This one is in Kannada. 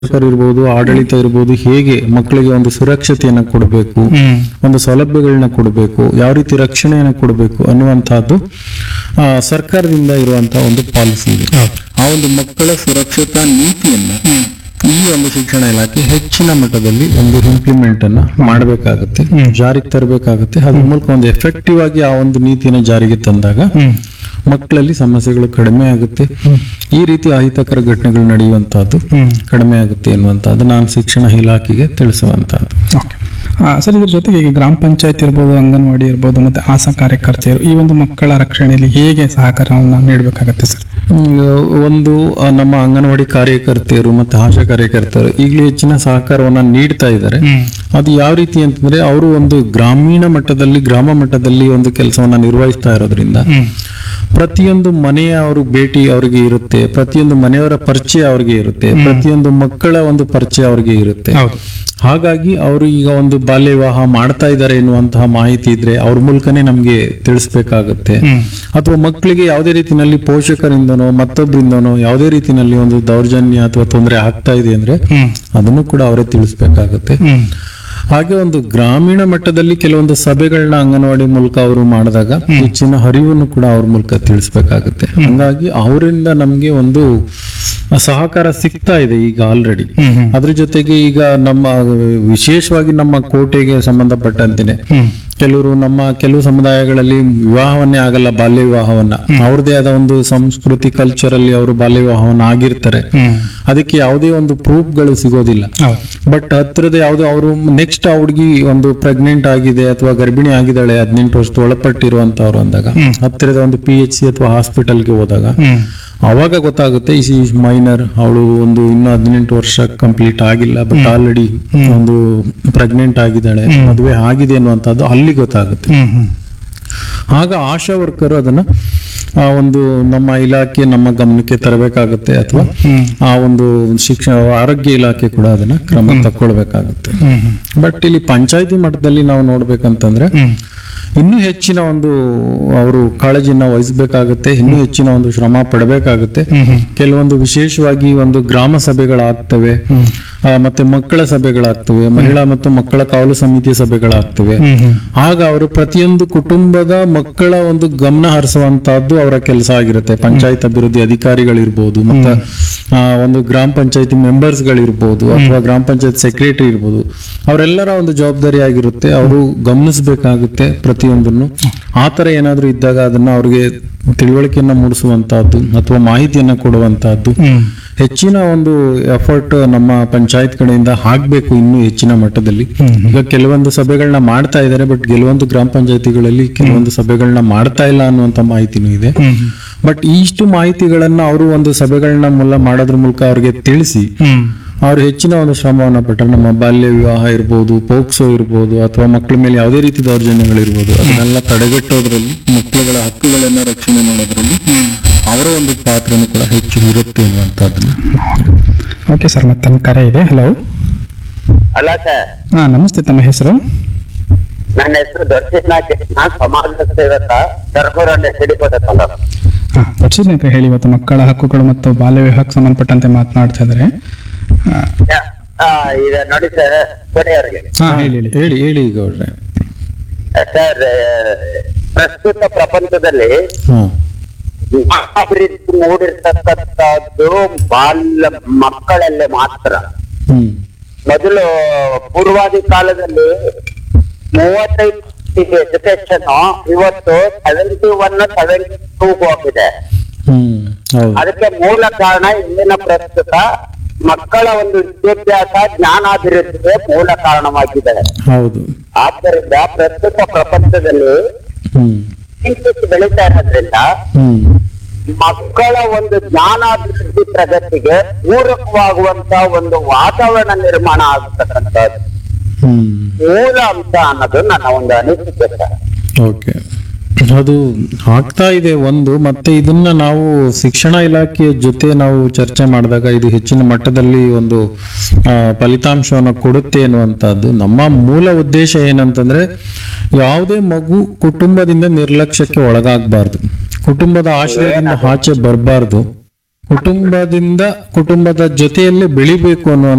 ಪೋಷಕರು ಇರ್ಬೋದು ಆಡಳಿತ ಇರ್ಬೋದು ಹೇಗೆ ಮಕ್ಕಳಿಗೆ ಒಂದು ಸುರಕ್ಷತೆಯನ್ನ ಕೊಡಬೇಕು ಹ್ಮ್ ಒಂದು ಸೌಲಭ್ಯಗಳನ್ನ ಕೊಡಬೇಕು ಯಾವ ರೀತಿ ರಕ್ಷಣೆಯನ್ನ ಕೊಡಬೇಕು ಅನ್ನುವಂತಹದ್ದು ಆ, ಸರ್ಕಾರದಿಂದ ಇರುವಂತಹ ಒಂದು ಪಾಲಿಸಿ ಇದೆ ಆ ಒಂದು ಮಕ್ಕಳ ಸುರಕ್ಷತಾ ನೀತಿಯನ್ನ ಈ ಒಂದು ಶಿಕ್ಷಣ ಇಲಾಖೆ ಹೆಚ್ಚಿನ ಮಟ್ಟದಲ್ಲಿ ಒಂದು ಇಂಪ್ಲಿಮೆಂಟ್ ಅನ್ನ ಮಾಡಬೇಕಾಗುತ್ತೆ ಜಾರಿಗೆ ತರಬೇಕಾಗುತ್ತೆ ಅದ್ರ ಮೂಲಕ ಒಂದು ಎಫೆಕ್ಟಿವ್ ಆಗಿ ಆ ಒಂದು ನೀತಿಯನ್ನು ಜಾರಿಗೆ ತಂದಾಗ ಹ್ಮ್ ಮಕ್ಕಳಲ್ಲಿ ಸಮಸ್ಯೆಗಳು ಕಡಿಮೆ ಆಗುತ್ತೆ ಈ ರೀತಿ ಅಹಿತಕರ ಘಟನೆಗಳು ನಡೆಯುವಂತಹದ್ದು ಹ್ಮ್ ಕಡಿಮೆ ಆಗುತ್ತೆ ಎನ್ನುವಂತಹದ್ದು ನಾನು ಶಿಕ್ಷಣ ಇಲಾಖೆಗೆ ತಿಳಿಸುವಂತಹದ್ದು ಓಕೆ ಸರ್ ಇದ್ರ ಜೊತೆಗೆ ಈಗ ಗ್ರಾಮ ಪಂಚಾಯತ್ ಇರ್ಬೋದು ಅಂಗನವಾಡಿ ಇರ್ಬೋದು ಮತ್ತೆ ಆಶಾ ಕಾರ್ಯಕರ್ತೆಯರು ಈ ಒಂದು ಮಕ್ಕಳ ರಕ್ಷಣೆಯಲ್ಲಿ ಹೇಗೆ ಸಹಕಾರವನ್ನು ನೀಡಬೇಕಾಗತ್ತೆ ಸರ್ ಹ್ಮ್, ಒಂದು ಆ, ನಮ್ಮ ಅಂಗನವಾಡಿ ಕಾರ್ಯಕರ್ತೆಯರು ಮತ್ತೆ ಆಶಾ ಕಾರ್ಯಕರ್ತರು ಈಗಲೂ ಹೆಚ್ಚಿನ ಸಹಕಾರವನ್ನ ನೀಡ್ತಾ ಇದ್ದಾರೆ ಹ್ಮ್ ಅದು ಯಾವ ರೀತಿ ಅಂತಂದ್ರೆ ಅವರು ಒಂದು ಗ್ರಾಮೀಣ ಮಟ್ಟದಲ್ಲಿ ಗ್ರಾಮ ಮಟ್ಟದಲ್ಲಿ ಒಂದು ಕೆಲಸವನ್ನ ನಿರ್ವಹಿಸ್ತಾ ಇರೋದ್ರಿಂದ ಹ್ಮ್ ಪ್ರತಿಯೊಂದು ಮನೆಯ ಅವರು ಭೇಟಿ ಅವರಿಗೆ ಇರುತ್ತೆ ಪ್ರತಿಯೊಂದು ಮನೆಯವರ ಪರಿಚಯ ಅವರಿಗೆ ಇರುತ್ತೆ ಪ್ರತಿಯೊಂದು ಮಕ್ಕಳ ಒಂದು ಪರಿಚಯ ಅವರಿಗೆ ಇರುತ್ತೆ ಹೌದು ಹಾಗಾಗಿ ಅವರು ಈಗ ಒಂದು ಬಾಲ್ಯ ವಿವಾಹ ಮಾಡ್ತಾ ಇದ್ದಾರೆ ಎನ್ನುವಂತಹ ಮಾಹಿತಿ ಇದ್ರೆ ಅವ್ರ ಮೂಲಕನೇ ನಮ್ಗೆ ತಿಳಿಸ್ಬೇಕಾಗತ್ತೆ ಹ್ಮ್ ಅಥವಾ ಮಕ್ಕಳಿಗೆ ಯಾವುದೇ ರೀತಿನಲ್ಲಿ ಪೋಷಕರಿಂದನೋ ಮತ್ತೊಬ್ಬರಿಂದನೋ ಯಾವುದೇ ರೀತಿನಲ್ಲಿ ಒಂದು ದೌರ್ಜನ್ಯ ಅಥವಾ ತೊಂದರೆ ಆಗ್ತಾ ಇದೆ ಅಂದ್ರೆ ಹ್ಮ್ ಅದನ್ನು ಕೂಡ ಅವರೇ ತಿಳಿಸ್ಬೇಕಾಗತ್ತೆ ಹ್ಮ್ ಹಾಗೆ ಒಂದು ಗ್ರಾಮೀಣ ಮಟ್ಟದಲ್ಲಿ ಕೆಲವೊಂದು ಸಭೆಗಳನ್ನ ಅಂಗನವಾಡಿ ಮೂಲಕ ಅವರು ಮಾಡಿದಾಗ ಹೆಚ್ಚಿನ ಹರಿವನ್ನು ಕೂಡ ಅವ್ರ ಮೂಲಕ ತಿಳಿಸ್ಬೇಕಾಗುತ್ತೆ ಹಂಗಾಗಿ ಅವರಿಂದ ನಮ್ಗೆ ಒಂದು ಸಹಕಾರ ಸಿಗ್ತಾ ಇದೆ ಈಗ ಆಲ್ರೆಡಿ ಹ್ಮ್ ಹ್ಮ್ ಅದ್ರ ಜೊತೆಗೆ ಈಗ ನಮ್ಮ ವಿಶೇಷವಾಗಿ ನಮ್ಮ ಕೋಟೆಗೆ ಸಂಬಂಧಪಟ್ಟಂತೆನೆ ಹ್ಮ್ ಕೆಲವರು ನಮ್ಮ ಕೆಲವು ಸಮುದಾಯಗಳಲ್ಲಿ ವಿವಾಹವನ್ನೇ ಆಗಲ್ಲ ಬಾಲ್ಯ ವಿವಾಹವನ್ನ ಅವ್ರದೇ ಆದ ಒಂದು ಸಂಸ್ಕೃತಿ ಕಲ್ಚರ್ ಅಲ್ಲಿ ಅವರು ಬಾಲ್ಯ ವಿವಾಹವನ್ನ ಆಗಿರ್ತಾರೆ ಹ್ಮ್ ಅದಕ್ಕೆ ಯಾವುದೇ ಒಂದು ಪ್ರೂಫ್ಗಳು ಸಿಗೋದಿಲ್ಲ ಹೌದು ಬಟ್ ಹತ್ತಿರದ ಯಾವ್ದೋ ಅವರು ನೆಕ್ಸ್ಟ್ ಆ ಹುಡುಗಿ ಒಂದು ಪ್ರೆಗ್ನೆಂಟ್ ಆಗಿದೆ ಅಥವಾ ಗರ್ಭಿಣಿ ಆಗಿದ್ದಾಳೆ ಹದಿನೆಂಟು ವರ್ಷದ ಒಳಪಟ್ಟಿರುವಂತವ್ರು ಅಂದಾಗ ಹತ್ತಿರದ ಒಂದು ಪಿ ಎಚ್ ಸಿ ಅಥವಾ ಹಾಸ್ಪಿಟಲ್ಗೆ ಹೋದಾಗ ಹ್ಮ್ ಅವಾಗ ಗೊತ್ತಾಗುತ್ತೆ ಈ ಮೈನರ್ ಅವಳು ಒಂದು ಇನ್ನು ಹದಿನೆಂಟು ವರ್ಷ ಕಂಪ್ಲೀಟ್ ಆಗಿಲ್ಲ ಬಟ್ ಆಲ್ರೆಡಿ ಒಂದು ಪ್ರೆಗ್ನೆಂಟ್ ಆಗಿದ್ದಾಳೆ ಮದುವೆ ಆಗಿದೆ ಅನ್ನುವಂಥದ್ದು ಅಲ್ಲಿ ಗೊತ್ತಾಗುತ್ತೆ ಹ್ಮ್ ಹ್ಮ್ ಆಗ ಆಶಾ ವರ್ಕರ್ ಅದನ್ನ ಆ ಒಂದು ನಮ್ಮ ಇಲಾಖೆ ನಮ್ಮ ಗಮನಕ್ಕೆ ತರಬೇಕಾಗುತ್ತೆ ಅಥವಾ ಹ್ಮ್ ಆ ಒಂದು ಶಿಕ್ಷಣ ಆರೋಗ್ಯ ಇಲಾಖೆ ಕೂಡ ಅದನ್ನ ಕ್ರಮ ತಕ್ಕೊಳ್ಬೇಕಾಗುತ್ತೆ ಹ್ಮ್ ಹ್ಮ್ ಬಟ್ ಇಲ್ಲಿ ಪಂಚಾಯತಿ ಮಟ್ಟದಲ್ಲಿ ನಾವು ನೋಡ್ಬೇಕಂತಂದ್ರೆ ಹ್ಮ್ ಇನ್ನೂ ಹೆಚ್ಚಿನ ಒಂದು ಅವರು ಕಾಳಜಿನ ವಹಿಸಬೇಕಾಗುತ್ತೆ ಇನ್ನೂ ಹೆಚ್ಚಿನ ಒಂದು ಶ್ರಮ ಪಡಬೇಕಾಗುತ್ತೆ ಹ್ಮ್ ಹ್ಮ್ ಕೆಲವೊಂದು ವಿಶೇಷವಾಗಿ ಒಂದು ಗ್ರಾಮ ಸಭೆಗಳಾಗ್ತವೆ ಆ, ಮತ್ತೆ ಮಕ್ಕಳ ಸಭೆಗಳಾಗ್ತವೆ ಮಹಿಳಾ ಮತ್ತು ಮಕ್ಕಳ ಕಾವಲು ಸಮಿತಿ ಸಭೆಗಳಾಗ್ತವೆ ಹ್ಮ್ ಹ್ಮ್ ಆಗ ಅವರು ಪ್ರತಿಯೊಂದು ಕುಟುಂಬದ ಮಕ್ಕಳ ಒಂದು ಗಮನ ಹರಿಸುವಂತಹದ್ದು ಅವರ ಕೆಲಸ ಆಗಿರುತ್ತೆ ಪಂಚಾಯತ್ ಅಭಿವೃದ್ಧಿ ಅಧಿಕಾರಿಗಳಿರ್ಬೋದು ಮತ್ತೆ ಆ, ಒಂದು ಗ್ರಾಮ ಪಂಚಾಯತಿ ಮೆಂಬರ್ಸ್ ಗಳಿರ್ಬೋದು ಅಥವಾ ಗ್ರಾಮ ಪಂಚಾಯತ್ ಸೆಕ್ರೆಟರಿ ಇರ್ಬೋದು ಅವರೆಲ್ಲರ ಒಂದು ಜವಾಬ್ದಾರಿ ಆಗಿರುತ್ತೆ ಅವರು ಗಮನಿಸಬೇಕಾಗುತ್ತೆ ಪ್ರತಿಯೊಂದನ್ನು ಆ ತರ ಏನಾದ್ರೂ ಇದ್ದಾಗ ಅದನ್ನ ಅವ್ರಿಗೆ ತಿಳುವಳಿಕೆಯನ್ನ ಮೂಡಿಸುವಂತಹದ್ದು ಅಥವಾ ಮಾಹಿತಿಯನ್ನ ಕೊಡುವಂತಹದ್ದು ಹ್ಮ್ ಹೆಚ್ಚಿನ ಒಂದು ಎಫರ್ಟ್ ನಮ್ಮ ಪಂಚಾಯತ್ ಕಡೆಯಿಂದ ಆಗ್ಬೇಕು ಇನ್ನೂ ಹೆಚ್ಚಿನ ಮಟ್ಟದಲ್ಲಿ ಹ್ಮ್. ಈಗ ಕೆಲವೊಂದು ಸಭೆಗಳನ್ನ ಮಾಡ್ತಾ ಇದ್ದಾರೆ ಬಟ್ ಕೆಲವೊಂದು ಗ್ರಾಮ ಪಂಚಾಯತಿಗಳಲ್ಲಿ ಕೆಲವೊಂದು ಸಭೆಗಳನ್ನ ಮಾಡ್ತಾ ಇಲ್ಲ ಅನ್ನುವಂತ ಮಾಹಿತಿನೂ ಇದೆ ಹ್ಮ್ ಹ್ಮ್ ಬಟ್ ಇಷ್ಟು ಮಾಹಿತಿಗಳನ್ನ ಅವರು ಒಂದು ಸಭೆಗಳನ್ನ ಮೂಲ ಮಾಡೋದ್ರ ಮೂಲಕ ಅವ್ರಿಗೆ ತಿಳಿಸಿ ಹ್ಮ್ ಅವ್ರು ಹೆಚ್ಚಿನ ಒಂದು ಶ್ರಮವನ್ನ ಪಟ್ಟರೆ ನಮ್ಮ ಬಾಲ್ಯ ವಿವಾಹ ಇರ್ಬೋದು ಪೋಕ್ಸೋ ಇರ್ಬೋದು ಅಥವಾ ಮಕ್ಕಳ ಮೇಲೆ ಯಾವುದೇ ರೀತಿ ದೌರ್ಜನ್ಯಗಳಿರ್ಬೋದು ಅದನ್ನೆಲ್ಲ ತಡೆಗಟ್ಟೋದ್ರಲ್ಲಿ ಮಕ್ಕಳುಗಳ ಹಕ್ಕುಗಳನ್ನ ರಕ್ಷಣೆ ಮಾಡೋದ್ರಲ್ಲಿ ಅವರ ಒಂದು ಪಾತ್ರನೂ ಕೂಡ ಹೆಚ್ಚು ಇರುತ್ತೆ ಅನ್ನುವಂಥದ್ದನ್ನ ಓಕೆ ಸರ್ ಮತ್ತೆ ನಮ್ಮ ಕರೆ ಇದೆ ಹಲೋ ಅಲ್ಲ ಸರ್ ಹಾ ನಮಸ್ತೆ ತಮ್ಮ ಹೆಸರು ನನ್ನ ಹೆಸರು ದರ್ಶನ ಕೃಷ್ಣ ಸಮಾಜ ಸೇವಕ ಕರ್ಪೂರಣ್ಣ ಸಿಡಿಕೋಟ ತಾಲೂಕು ಹಾ ದಕ್ಷಿಣ ಹೇಳಿ ಇವತ್ತು ಮಕ್ಕಳ ಹಕ್ಕುಗಳು ಮತ್ತು ಬಾಲ್ಯ ವಿವಾಹಕ್ಕೆ ಸಂಬಂಧಪಟ್ಟಂತೆ ಮಾತನಾಡ್ತಾ ಇದ್ದಾರೆ ಹಾ, ಆ, ಈಗ ನೋಡಿ ಸರ್ ಕೊನೆಯವರಿಗೆ ಹಾ ಹೇಳಿ ಹೇಳಿ ಹೇಳಿ ಹೇಳಿ ಈಗ ಅವ್ರೆ ಸರ್ ಪ್ರಸ್ತುತ ಪ್ರಪಂಚದಲ್ಲಿ ಹ್ಮ್ ಅಭಿವೃದ್ಧಿ ಮೂಡಿರ್ತಕ್ಕಂಥದ್ದು ಬಾಲ್ಯ ಮಕ್ಕಳಲ್ಲೇ ಮಾತ್ರ ಹ್ಮ್ ಮೊದಲು ಪೂರ್ವಾದಿ ಕಾಲದಲ್ಲಿ ಮೂವತ್ತೈದು ಎಜುಕೇಶನ್ ಇವತ್ತು ಸೆವೆಂಟಿ ಒನ್ ಸೆವೆಂಟಿ ಟೂ ಹೋಗಿದೆ ಹ್ಮ್ ಹೌದು ಅದಕ್ಕೆ ಮೂಲ ಕಾರಣ ಇಂದಿನ ಪ್ರಸ್ತುತ ಮಕ್ಕಳ ಒಂದು ವಿದ್ಯಾಭ್ಯಾಸ ಜ್ಞಾನಾಭಿವೃದ್ಧಿಗೆ ಮೂಲ ಕಾರಣವಾಗಿದೆ ಹೌದು ಆದ್ದರಿಂದ ಪ್ರಸ್ತುತ ಪ್ರಪಂಚದಲ್ಲಿ ಹ್ಮ್ ಇಂಗ್ಲಿಷ್ ಬೆಳೀತಾ ಇರೋದ್ರಿಂದ ಹ್ಮ್ ಮಕ್ಕಳ ಒಂದು ಜ್ಞಾನಾಭಿವೃದ್ಧಿ ಪ್ರಗತಿಗೆ ಪೂರಕವಾಗುವಂತ ಒಂದು ವಾತಾವರಣ ನಿರ್ಮಾಣ ಆಗತಕ್ಕಂಥದ್ದು ಹ್ಮ್ ಮೂಲ ಅಂಶ ಅನ್ನೋದು ನನ್ನ ಒಂದು ಅನಿಸಿಕೆ ಸರ್ ಓಕೆ ಅದು ಆಗ್ತಾ ಇದೆ ಒಂದು ಮತ್ತೆ ಇದನ್ನ ನಾವು ಶಿಕ್ಷಣ ಇಲಾಖೆಯ ಜೊತೆ ನಾವು ಚರ್ಚೆ ಮಾಡಿದಾಗ ಇದು ಹೆಚ್ಚಿನ ಮಟ್ಟದಲ್ಲಿ ಒಂದು ಆ, ಫಲಿತಾಂಶವನ್ನು ಕೊಡುತ್ತೆ ಅನ್ನುವಂಥದ್ದು ನಮ್ಮ ಮೂಲ ಉದ್ದೇಶ ಏನಂತಂದ್ರೆ ಯಾವುದೇ ಮಗು ಕುಟುಂಬದಿಂದ ನಿರ್ಲಕ್ಷ್ಯಕ್ಕೆ ಒಳಗಾಗಬಾರ್ದು ಕುಟುಂಬದ ಆಶ್ರಯದಿಂದ ಆಚೆ ಬರಬಾರ್ದು ಕುಟುಂಬದಿಂದ ಕುಟುಂಬದ ಜೊತೆಯಲ್ಲೇ ಬೆಳಿಬೇಕು ಅನ್ನುವಂತ